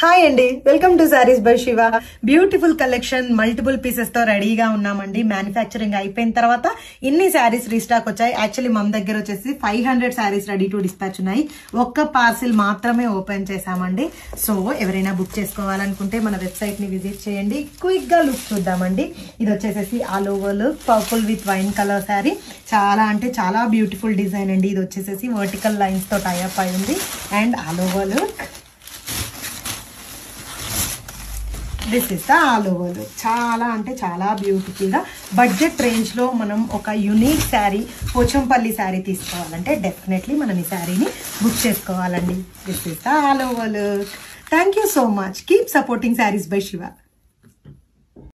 hi అండి welcome to saris by Shiva beautiful collection multiple pieces తో రెడీగా ఉన్నామండి మ్యానుఫ్యాక్చరింగ్ అయిపోయిన తర్వాత ఇన్ని శారీస్ రీస్టాక్ వచ్చాయి యాక్చువల్లీ మన దగ్గర వచ్చేసి five hundred saris ready to dispatch ఉన్నాయి ఒక్క పార్సిల్ మాత్రమే ఓపెన్ చేశామండి సో ఎవరైనా బుక్ చేసుకోవాలనుకుంటే మన వెబ్సైట్ ని విజిట్ చేయండి క్విక్ గా లుక్ చూద్దామండి ఇది వచ్చేసేసి all over look purple with wine colour sari చాలా అంటే చాలా బ్యూటిఫుల్ డిజైన్ అండి ఇది వచ్చేసేసి వర్టికల్ లైన్స్ తో టైఅప్ అయింది and all over look this is the all over look చాలా అంటే చాలా బ్యూటిఫుల్ గా బడ్జెట్ రేంజ్ లో మనం ఒక యునిక్ శారీ పోచంపల్లి శారీ తీసుకోవాలంటే డెఫినెట్లీ మనం ఈ శారీని బుక్ చేసుకోవాలండి this is the all over look thank you so much keep supporting saris by Shiva